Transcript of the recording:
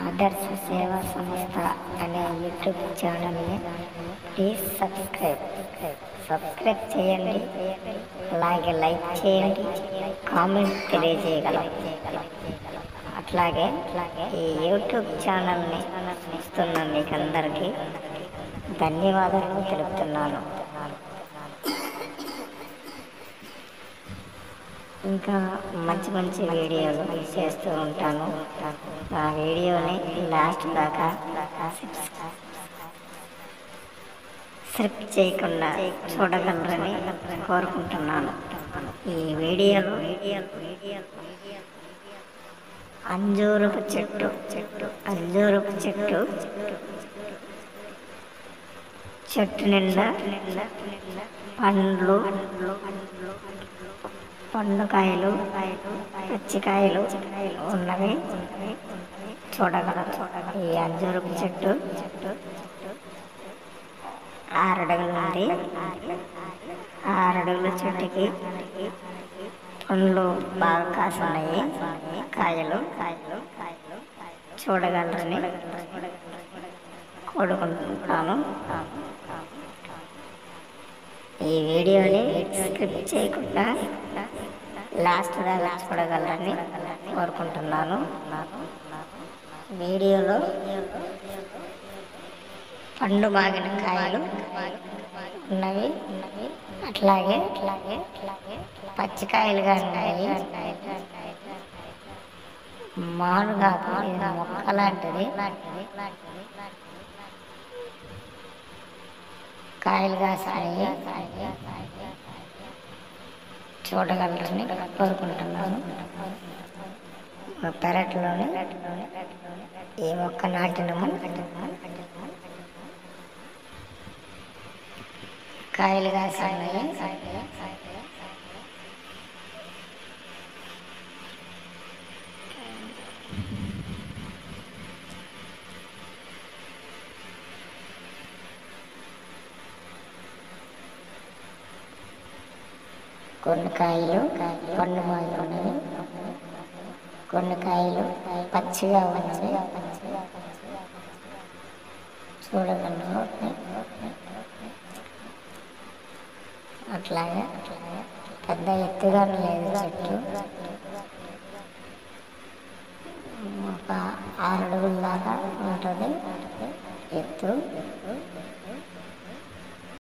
ఆదర్శ సేవా సంస్థ అనే యూట్యూబ్ ఛానల్ని ప్లీజ్ సబ్స్క్రైబ్ సబ్స్క్రైబ్ చేయండి అలాగే లైక్ చేయండి కామెంట్ తెలియజేయగలరు అట్లాగే ఈ యూట్యూబ్ ఛానల్ని ఇస్తున్న మీకు అందరికీ ధన్యవాదాలు తెలుపుతున్నాను ఇంకా మంచి మంచి వీడియోలు చేస్తూ ఉంటాను ఆ వీడియోని లాస్ట్ దాకా స్క్రిప్ట్ చేయకుండా చూడగలరని కోరుకుంటున్నాను ఈ వీడియోలు అంజూరపు చెట్టు చెట్టు అంజూరపు చెట్టు చెట్టు నిండా పండ్లు పండుకాయలు పచ్చికాయలు ఉన్నవి చూడగలరు ఈ అంజూరపు చెట్టు ఆరడుగులు ఉంది ఆరడుగుల చెట్టుకి పండ్లు బాగా కాసున్నాయి కాయలు కాయలు చూడగలరని కోరుకుంటున్నాను ఈ వీడియోని స్క్రిప్ట్ చేయకుండా లాస్ట్ దాకా చూడగలరని కోరుకుంటున్నాను వీడియోలో పండు మాగిన కాయలు ఉన్నవి అట్లాగే అట్లాగే అట్లాగే పచ్చికాయలుగా ఉన్నాయి మానుగా మొక్క లాంటిది కాయలు కాసాయి చూడగలరని కోరుకుంటున్నాను మా పెరట్లోని ఈ మొక్క నాటినము కాయలు కాసాయి కొన్ని కాయలు పండు మాగి ఉన్నవి కొన్ని కాయలు పచ్చిగా ఉన్నవి చూడగలరు అట్లాగే పెద్ద ఎత్తుగా లేదు చెట్టు ఒక ఆరు అడుగుల దాకా ఉంటుంది ఎత్తు